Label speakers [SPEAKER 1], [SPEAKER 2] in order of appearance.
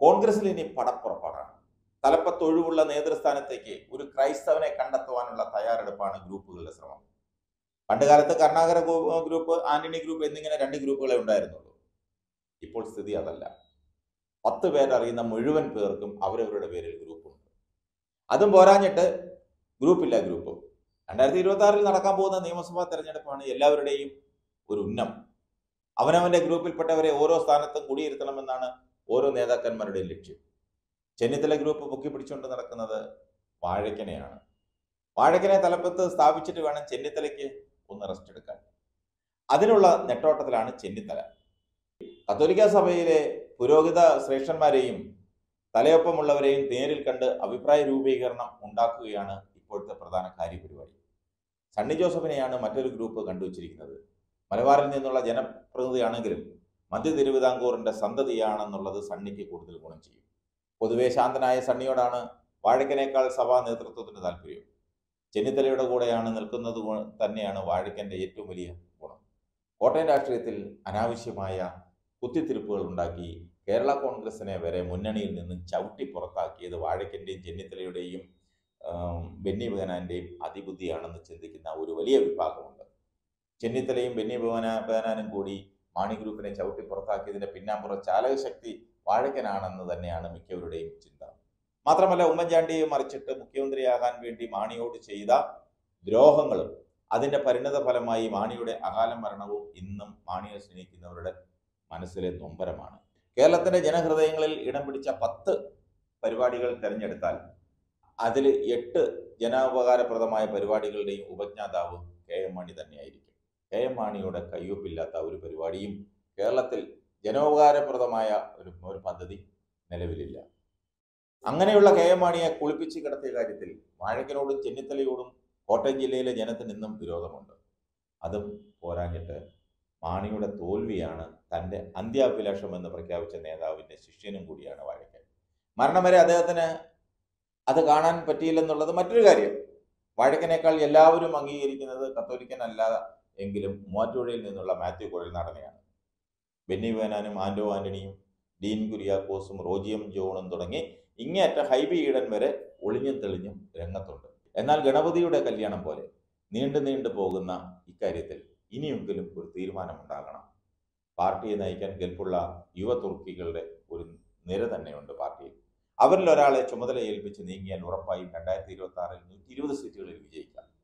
[SPEAKER 1] കോൺഗ്രസിൽ ഇനി പടപ്പുറപ്പാടാണ് തലപ്പത്ത് ഒഴിവുള്ള നേതൃസ്ഥാനത്തേക്ക് ഒരു ക്രൈസ്തവനെ കണ്ടെത്തുവാനുള്ള തയ്യാറെടുപ്പാണ് ഗ്രൂപ്പുകളുടെ ശ്രമം പണ്ടുകാലത്ത് Karunakara group- group Antony group എന്നിങ്ങനെ രണ്ട് ഗ്രൂപ്പുകളെ ഉണ്ടായിരുന്നുള്ളൂ ഇപ്പോൾ സ്ഥിതി അതല്ല പത്ത് പേരറിയുന്ന മുഴുവൻ പേർക്കും അവരവരുടെ പേരിൽ ഗ്രൂപ്പുണ്ട് അതും പോരാഞ്ഞിട്ട് ഗ്രൂപ്പില്ല ഗ്രൂപ്പ് രണ്ടായിരത്തി ഇരുപത്തി ആറിൽ നടക്കാൻ പോകുന്ന നിയമസഭാ തെരഞ്ഞെടുപ്പാണ് എല്ലാവരുടെയും ഒരു ഉന്നം അവനവന്റെ ഗ്രൂപ്പിൽപ്പെട്ടവരെ ഓരോ സ്ഥാനത്തും കുടിയിരുത്തണമെന്നാണ് ഓരോ നേതാക്കന്മാരുടെയും ലക്ഷ്യം ചെന്നിത്തല ഗ്രൂപ്പ് പൊക്കി പിടിച്ചുകൊണ്ട് നടക്കുന്നത് വാഴക്കനെയാണ് വാഴക്കനെ തലപ്പത്ത് സ്ഥാപിച്ചിട്ട് വേണം ചെന്നിത്തലയ്ക്ക് ഒന്ന് റെസ്റ്റ് എടുക്കാൻ അതിനുള്ള നെട്ടോട്ടത്തിലാണ് ചെന്നിത്തല കത്തോലിക്ക സഭയിലെ പുരോഹിത ശ്രേഷ്ഠന്മാരെയും തലയൊപ്പമുള്ളവരെയും നേരിൽ കണ്ട് അഭിപ്രായ രൂപീകരണം ഉണ്ടാക്കുകയാണ് ഇപ്പോഴത്തെ പ്രധാന കാര്യപരിപാടി സണ്ണി ജോസഫിനെയാണ് മറ്റൊരു ഗ്രൂപ്പ് കണ്ടുവച്ചിരിക്കുന്നത് മലബാറിൽ നിന്നുള്ള ജനപ്രതിനിധിയാണെങ്കിലും മധ്യ തിരുവിതാംകൂറിന്റെ സന്തതിയാണെന്നുള്ളത് സണ്ണിക്ക് കൂടുതൽ ഗുണം ചെയ്യും പൊതുവെ ശാന്തനായ സണ്ണിയോടാണ് വാഴക്കനേക്കാൾ സഭാ നേതൃത്വത്തിന് താല്പര്യം ചെന്നിത്തലയുടെ കൂടെയാണ് നിൽക്കുന്നത് ഗു- തന്നെയാണ് വാഴക്കന്റെ ഏറ്റവും വലിയ ഗുണം കോട്ടയം രാഷ്ട്രീയത്തിൽ അനാവശ്യമായ കുത്തിത്തിരിപ്പുകൾ ഉണ്ടാക്കി കേരള കോൺഗ്രസിനെ വരെ മുന്നണിയിൽ നിന്നും ചവിട്ടി പുറത്താക്കിയത് വാഴക്കന്റെയും ചെന്നിത്തലയുടെയും ആം, ബെന്നി ബഹനാന്റെയും അതിബുദ്ധിയാണെന്ന് ചിന്തിക്കുന്ന ഒരു വലിയ വിഭാഗമുണ്ട് ചെന്നിത്തലയും ബെന്നി ബഹന ബഹനാനും കൂടി മാണി ഗ്രൂപ്പിനെ ചവിട്ടി പുറത്താക്കിയതിന്റെ പിന്നാമ്പുറം ചാലകശക്തി വാഴക്കനാണെന്ന് തന്നെയാണ് മിക്കവരുടെയും ചിന്ത മാത്രമല്ല ഉമ്മൻചാണ്ടിയെ മറിച്ചിട്ട് മുഖ്യമന്ത്രിയാകാൻ വേണ്ടി മാണിയോട് ചെയ്ത ദ്രോഹങ്ങളും അതിന്റെ പരിണത ഫലമായി മാണിയുടെ അകാല മരണവും ഇന്നും മാണിയെ സ്നേഹിക്കുന്നവരുടെ മനസ്സിലെ നൊമ്പരമാണ് കേരളത്തിന്റെ ജനഹൃദയങ്ങളിൽ ഇടം പിടിച്ച പത്ത് പരിപാടികൾ തിരഞ്ഞെടുത്താൽ അതിൽ എട്ട് ജനോപകാരപ്രദമായ പരിപാടികളുടെയും ഉപജ്ഞാതാവ് കെ എം മാണി തന്നെയായിരിക്കും കെ എം മാണിയുടെ കയ്യൊപ്പില്ലാത്ത ഒരു പരിപാടിയും കേരളത്തിൽ ജനോപകാരപ്രദമായ ഒരു ഒരു പദ്ധതി നിലവിലില്ല അങ്ങനെയുള്ള കെ എം മാണിയെ കുളിപ്പിച്ച് കിടത്തിയ കാര്യത്തിൽ വാഴക്കനോടും ചെന്നിത്തലയോടും കോട്ടയം ജില്ലയിലെ ജനത്തിന് ഇന്നും വിരോധമുണ്ട് അതും പോരാഞ്ഞിട്ട് മാണിയുടെ തോൽവിയാണ് തൻ്റെ അന്ത്യാഭിലാഷം എന്ന് പ്രഖ്യാപിച്ച നേതാവിൻ്റെ ശിഷ്യനും കൂടിയാണ് വാഴക്കൻ മരണം വരെ അദ്ദേഹത്തിന് അത് കാണാൻ പറ്റിയില്ലെന്നുള്ളത് മറ്റൊരു കാര്യം വാഴക്കനേക്കാൾ എല്ലാവരും അംഗീകരിക്കുന്നത് കത്തോലിക്കൻ അല്ല എങ്കിലും മൂവാറ്റുപുഴയിൽ നിന്നുള്ള മാത്യു കുഴൽനാടനെയാണ് ബെന്നി വേനാനും ആൻഡോ ആന്റണിയും ഡീൻ കുര്യാക്കോസും റോജിയം ജോണും തുടങ്ങി ഇങ്ങേയറ്റ ഹൈബി ഈഡൻ വരെ ഒളിഞ്ഞും തെളിഞ്ഞും രംഗത്തുണ്ട് എന്നാൽ ഗണപതിയുടെ കല്യാണം പോലെ നീണ്ടു നീണ്ടു പോകുന്ന ഇക്കാര്യത്തിൽ ഇനിയെങ്കിലും ഒരു തീരുമാനമുണ്ടാകണം പാർട്ടിയെ നയിക്കാൻ കെൽപ്പുള്ള യുവ തുർക്കികളുടെ ഒരു നിര തന്നെയുണ്ട് പാർട്ടിയിൽ അവരിൽ ഒരാളെ ചുമതല ഏൽപ്പിച്ച് നീങ്ങിയാൽ ഉറപ്പായും രണ്ടായിരത്തി ഇരുപത്തി ആറിൽ നൂറ്റി ഇരുപത് സീറ്റുകളിൽ വിജയിക്കാം